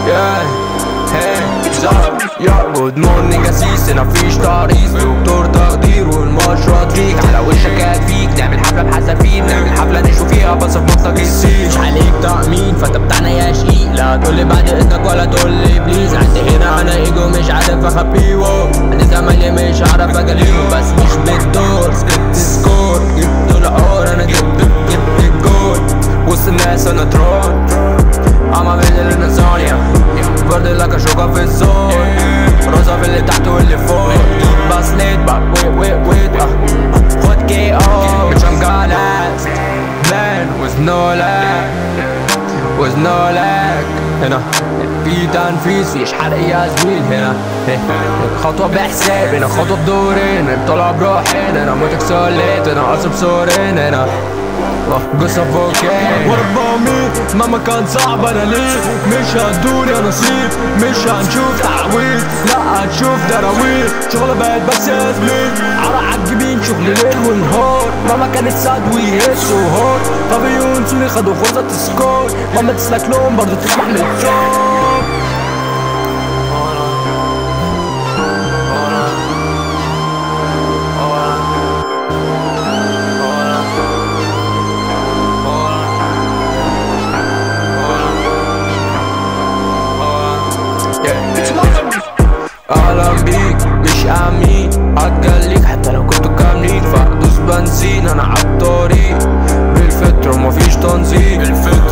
Yeah, hey, زهر يا جود مورنينج اسيس هنا مفيش تعريس دكتور تقدير والمشرط فيك على وشك هتفيك نعمل حفله بحسافين نعمل حفله نشوف فيها بس في مطلق السين مش عليك تأمين فانت بتاعنا يا شقيق لا تقولي بعد اذنك ولا تقولي بليز عندي هنا انا ايجو مش عارف اخبيه عندي زمايلي مش عارف اجليه بس مش بالدور سكت سكور جبت العور انا جبت جبت الجول وسط الناس انا ترون اما من النزانيا برد لك اشوكها في الزون روزا في اللي تحت واللي فوق بس ليت بقى ويت ويت ويت اه خد كي او bitch I'm gonna man with no lag with no lag هنا في تنفيذ فيش حرق يا زميل هنا خطوة بحساب هنا خطوة بدورين طلع بروحين هنا موتك سوليت هنا قصب سورين هنا قصة فوكين وربع مين مهما كان صعب انا ليه مش هتدوني يا نصيب مش هنشوف تعويض لا هنشوف دراويل شغل بقت بس يا زميل عرق عالجبين شغل ليل ونهار مهما كانت سعد ويهس وهار طبيعي سوني خدوا غرزة سكور مهما تسلك لهم برضه تسمح من الشوق اهلا بيك مش امين هتجليك حتى لو كنتوا كاملين فدوس بنزين انا عالطريق بالفطر ومفيش تنظيم بالفطر